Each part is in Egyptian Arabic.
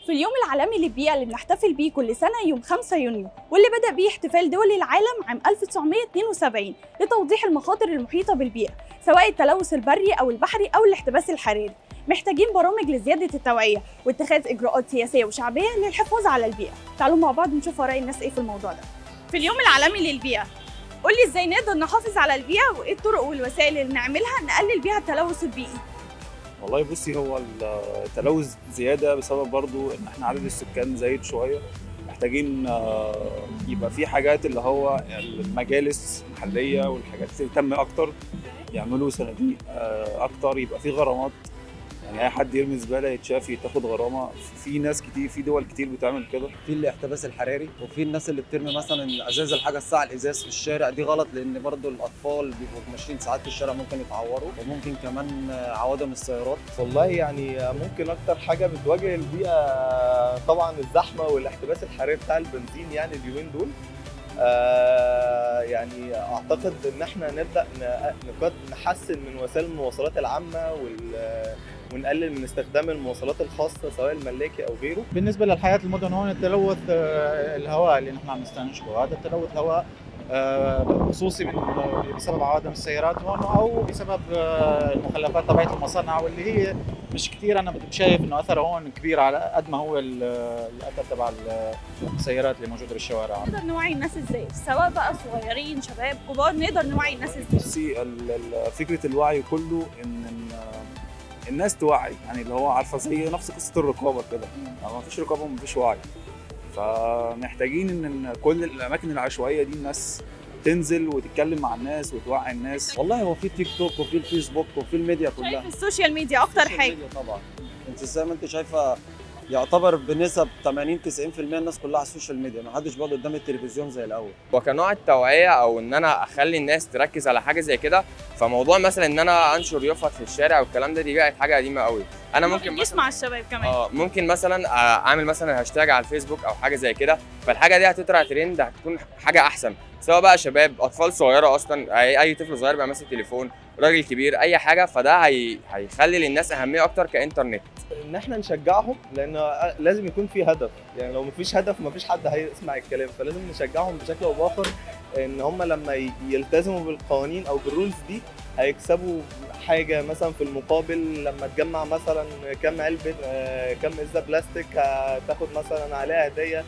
في اليوم العالمي للبيئة اللي بنحتفل بيه كل سنة يوم 5 يونيو واللي بدأ بيه احتفال دول العالم عام 1972 لتوضيح المخاطر المحيطة بالبيئة سواء التلوث البري أو البحري أو الاحتباس الحراري محتاجين برامج لزيادة التوعية واتخاذ إجراءات سياسية وشعبية للحفاظ على البيئة تعالوا مع بعض نشوف آراء الناس إيه في الموضوع ده في اليوم العالمي للبيئة قولي إزاي نقدر نحافظ على البيئة وإيه الطرق والوسائل اللي نعملها نقلل بيها التلوث البيئي والله بصي هو التلوث زياده بسبب برضو ان احنا عدد السكان زايد شويه محتاجين آه، يبقى في حاجات اللي هو المجالس المحليه والحاجات تهتم اكتر يعملوا صناديق آه، اكتر يبقى في غرامات يعني اي حد يرمي زباله يتشاف يتاخد غرامه في ناس كتير في دول كتير بتعمل كده في الاحتباس الحراري وفي الناس اللي بترمي مثلا ازاز الحاجه الساعه الازاز في الشارع دي غلط لان برضو الاطفال بيبقوا ماشيين ساعات في الشارع ممكن يتعوروا وممكن كمان عوادم السيارات والله يعني ممكن اكتر حاجه بتواجه البيئه طبعا الزحمه والاحتباس الحراري بتاع البنزين يعني اليومين دول آه يعني اعتقد ان احنا نبدا نقد نحسن من وسائل المواصلات العامه وال ونقلل من استخدام المواصلات الخاصه سواء الملاكي او غيره بالنسبه للحياه المدن هون التلوث آه، الهواء اللي نحن عم نستنشقه هذا التلوث الهواء آه، خصوصي من بسبب عوادم السيارات هون او بسبب آه، المخلفات تبعت المصانع واللي هي مش كثير انا شايف انه اثرها هون كبير على قد ما هو الاثر تبع السيارات اللي موجوده بالشوارع نقدر نوعي الناس ازاي سواء بقى صغيرين شباب كبار نقدر نوعي الناس ازاي بصي فكره الوعي كله ان الناس توعي يعني اللي هو عارفه زي نفس قصه الرقابه كده يعني ما فيش رقابه وما فيش وعي فمحتاجين ان كل الاماكن العشوائيه دي الناس تنزل وتتكلم مع الناس وتوعي الناس والله هو في تيك توك وفي الفيسبوك وفي الميديا كلها شايف السوشيال ميديا اكتر حاجه طبعا انت زي ما انت شايفه يعتبر بنسب 80 90% الناس كلها على السوشيال ميديا ما حدش بيقعد قدام التلفزيون زي الاول وكنوع التوعيه او ان انا اخلي الناس تركز على حاجه زي كده فموضوع مثلا ان انا انشر يافط في الشارع والكلام ده دي بقت حاجه قديمه قوي انا ممكن مثلا مع الشباب كمان اه ممكن مثلا اعمل مثلا هاشتاج على الفيسبوك او حاجه زي كده فالحاجه دي هتطلع ترند هتكون حاجه احسن سواء بقى شباب اطفال صغيره اصلا اي, أي طفل صغير بقى ماسك تليفون راجل كبير اي حاجه فده هي... هيخلي للناس اهميه اكتر كانترنت ان احنا نشجعهم لان لازم يكون في هدف يعني لو مفيش هدف مفيش حد هيسمع الكلام فلازم نشجعهم بشكل او باخر ان هم لما يلتزموا بالقوانين او بالرولز دي هيكسبوا حاجه مثلا في المقابل لما تجمع مثلا كم علبه كم ازازه بلاستيك هتاخد مثلا عليها هديه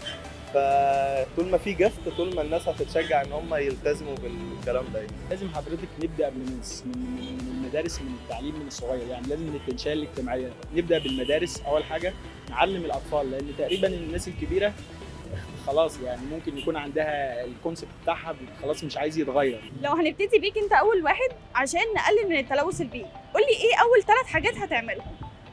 فطول ما في جفت طول ما الناس هتتشجع ان هم يلتزموا بالكلام ده لازم حضرتك نبدا من من المدارس من التعليم من الصغير يعني لازم التنشئه الاجتماعيه نبدا بالمدارس اول حاجه نعلم الاطفال لان تقريبا الناس الكبيره خلاص يعني ممكن يكون عندها الكونسيبت بتاعها خلاص مش عايز يتغير لو هنبتدي بيك انت اول واحد عشان نقلل من التلوث البيئي قول لي ايه اول ثلاث حاجات هتعملهم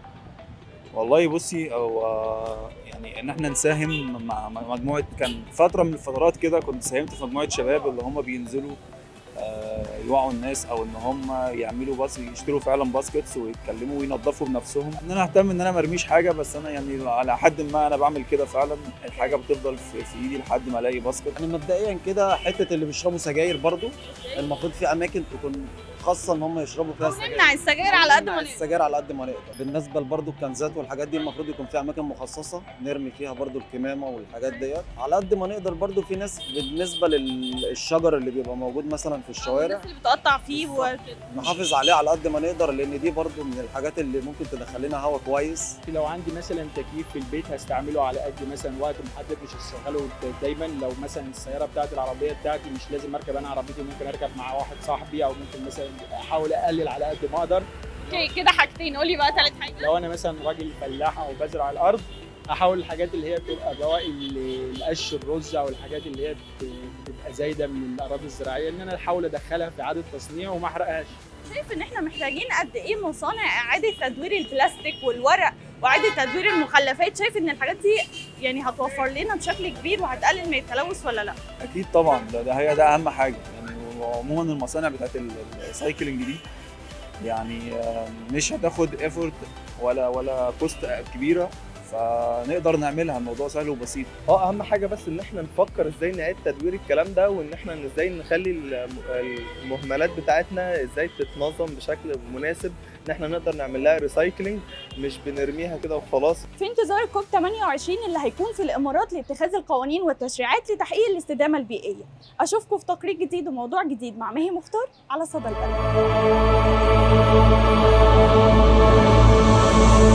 والله بصي هو يعني ان احنا نساهم مع مجموعه كان فتره من الفترات كده كنت ساهمت في مجموعه شباب اللي هم بينزلوا آه، يوعوا الناس او ان هم يعملوا بس يشتروا فعلا باسكتس ويتكلموا وينظفوا بنفسهم ان انا اهتم ان انا ما ارميش حاجه بس انا يعني على حد ما انا بعمل كده فعلا الحاجه بتفضل في, في ايدي لحد ما الاقي باسكت يعني مبدئيا كده حته اللي بيشربوا سجاير برضو المفروض في اماكن تكون خاصه ان هم يشربوا فيها السجاير نمنع السجاير على قد ما نقدر السجاير على قد ما نقدر بالنسبه برضو الكنزات والحاجات دي المفروض يكون في اماكن مخصصه نرمي فيها برضو الكمامه والحاجات ديت على قد ما نقدر برضو في ناس بالنسبه للشجر اللي بيبقى موجود مثلا في الشوارع اللي بتقطع فيه و... نحافظ عليه على قد ما نقدر لان دي برضو من الحاجات اللي ممكن تدخل لنا هواء كويس لو عندي مثلا تكييف في البيت هستعمله على قد مثلا وقت محدد مش هشغله دايما لو مثلا السياره بتاعتي العربيه بتاعتي مش لازم اركب انا عربيتي ممكن اركب مع واحد صاحبي او ممكن مثلا احاول اقلل على قد ما اقدر اوكي كده حاجتين قولي بقى ثالث حاجه لو انا مثلا راجل فلاح او بزرع الارض احاول الحاجات اللي هي بتبقى بواقي القش الرز او الحاجات اللي هي بتبقى زايده من الاراضي الزراعيه ان انا احاول ادخلها في اعاده تصنيع وما احرقهاش شايف ان احنا محتاجين قد ايه مصانع اعاده تدوير البلاستيك والورق واعاده تدوير المخلفات شايف ان الحاجات دي يعني هتوفر لنا بشكل كبير وهتقلل من التلوث ولا لا اكيد طبعا ده, ده هي ده اهم حاجه يعني عموما المصانع بتاعت السايكلينج دي يعني مش هتاخد ايفورت ولا ولا كوست كبيره فنقدر نعملها الموضوع سهل وبسيط اه اهم حاجه بس ان احنا نفكر ازاي نعيد تدوير الكلام ده وان احنا ازاي نخلي المهملات بتاعتنا ازاي تتنظم بشكل مناسب ان احنا نقدر نعمل لها ريسايكلينج مش بنرميها كده وخلاص في انتظار كوب 28 اللي هيكون في الامارات لاتخاذ القوانين والتشريعات لتحقيق الاستدامه البيئيه اشوفكم في تقرير جديد وموضوع جديد مع ماهي مختار على صدى البلد